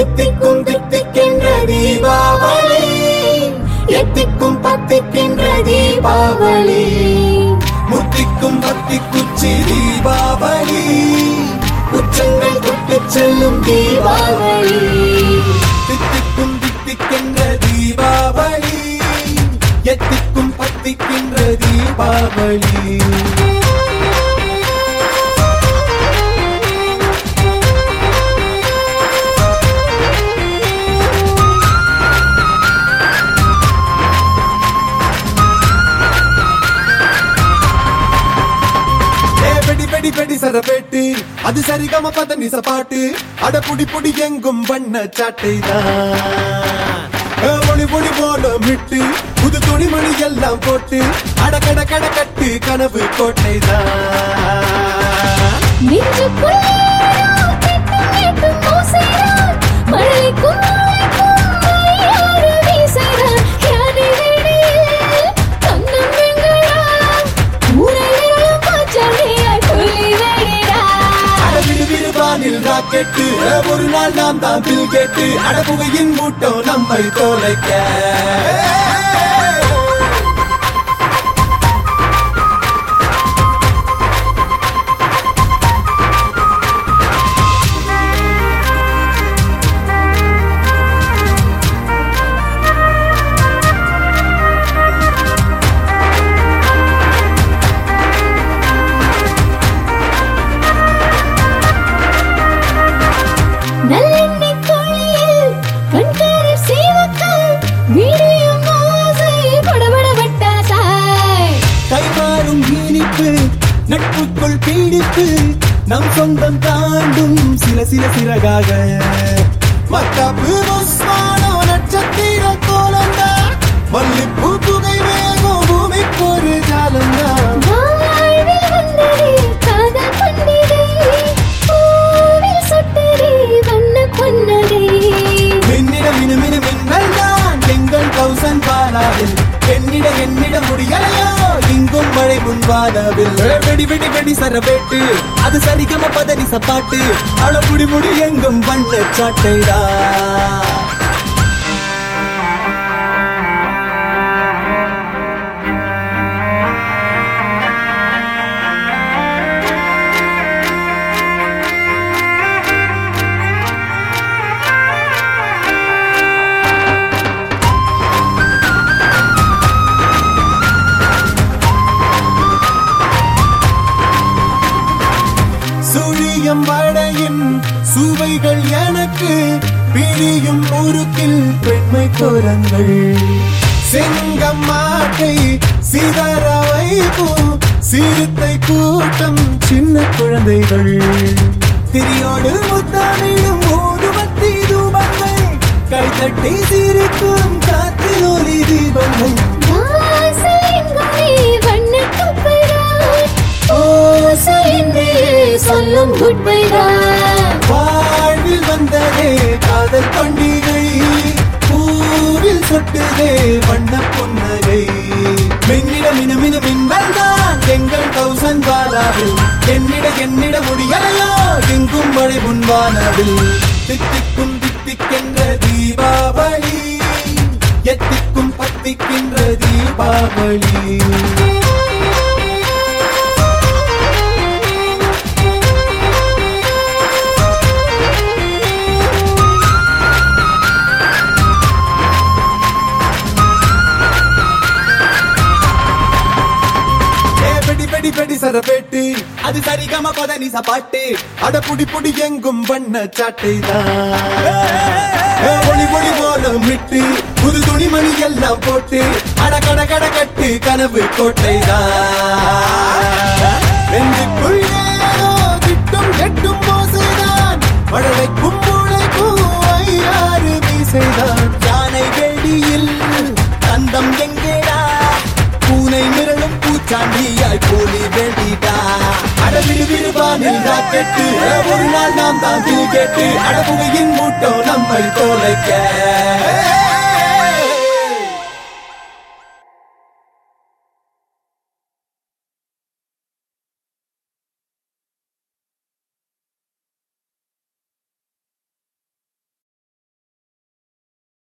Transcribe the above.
தித்திக்கும் தித்திக்கின்ற தீபாவளி எத்திக்கும் பத்திக்கின்ற தீபாவளி முத்திக்கும் பத்தி குச்சி தீபாவளி உச்சங்கள் தொட்டு செல்லும் தீபாவளி தித்திக்கும் தித்திக்கின்ற தீபாவளி எத்திக்கும் பத்திக்கின்ற தீபாவளி ஏ வெடி வெடி வெடி சரபேட்டு அது சரிகம பத நிச பாட்டு அட புடி புடி எங்கும் வண்ண சாட்டைதான் ஏ, ஒளி ஒளி போல மிட்டு புது துணிமணி எல்லாம் போட்டு அட கட கட கட்டு கனவு கோட்டைதான் நெஞ்சுக்குள்ளே திட்டம் தீட்டும் ஓசைதான். மழைக்கும் மழைக்கும் மழையாறு வீசைதான். யானை வெளியில் கண்ணம் வெங்கடா. ஊரை இருளும் பச்சளையாய் புலி வெடிடா. அட விடு விடு வானில் ராக்கெட்டு ஏ, ஒரு நாள் நாம் தான் பில் கேட்டு அட புகையின் மூட்டம் நம்மை தோலைக்க நல்லெண்ணெய் குழியில் கண்கரை சீவக்காய். விடியும் ஓசை படபட வட்டாசாய். கைமாறும் இனிப்பு நட்புக்குள் பீடிப்பு நம் சொந்தம் தாண்டும் சில சில சிறகாக மத்தாப்பு முஸ்வானோ நட்சத்திர கோலந்தா மல்லிப்பூ புகை வேகும் பூமிக்கு ஒரு ஜாலந்தா வாழ்வில் வந்ததே காதல் பண்டிகை. பூவில் சுட்டதே வண்ணப் பொன்னகை. மின்னிட மினு மினு மின்னல் தான் எங்கள் கௌசன் பாலாவில் என்னிட என்னிட முடியலையோ இங்கும் மழை முன்வானவில் வெடி வெடி வெடி சரவேட்டு அது சரிகம பதனி சப்பாட்டு அழ முடி முடி எங்கும் வண்ண சாட்டைடா சுழியம் வடையின் சுவைகள் எனக்கு பிரியும் முறுக்கில் பெண்மை குரங்கள் செங்கம் மாட்டை சிதற வைக்கும் சிறுத்தை கூட்டம் சின்ன குழந்தைகள் திரியோடு முத்தாமிடும் ஊதுபத்தி தூபங்கள் கைதட்டி சிரிக்கும் காற்றில் ஒலி தீபங்கள் வாசல் எங்குமே வண்ணக் குப்பைதான். ஓசையின்றி சொல்லும் குட்பைதான் வாழ்வில் வந்ததே காதல் பண்டிகை பூவில் சொட்டுதே வண்ண புன்னகை மின்னிட மினு மினு மின்னல் தான் எங்கள் கௌசன் பாலாவில் என்னிட என்னிட முடியலையோ எங்கும் மழை முன்வானவில் தித்திக்கும் தித்திக்கின்ற தீபாவளி எத்திக்கும் பத்திக்கின்ற தீபாவளி ஏ வெடி வெடி வெடி சரபேட்டு அது சரிகம பதனி சப்பாட்டு அட புடி புடி எங்கும் வண்ண சாட்டைதான் ஏ ஒளி ஒளி போல மிட்டு புது துணிமணி எல்லாம் போட்டு அட கட கட கட்டு கனவு கோட்டைதான் நெஞ்சுக்குள்ளே ஏதோ திட்டும் கெட்டும் மோசைதான் மழலைக்கும் மூளைக்கும் ஐயாறு மீசைதான் யானை வெடியில் தந்தம் எங்கேடா பூனை மிரளும் பூச்சாண்டியாய் போலி வெடிடா அடவிடு விடுவானில் ராக்கெட்டு ஒரு நாள் நாம் தான் கேட்டு அடபுகையின் மூட்டம் நம்மை தோலைக்க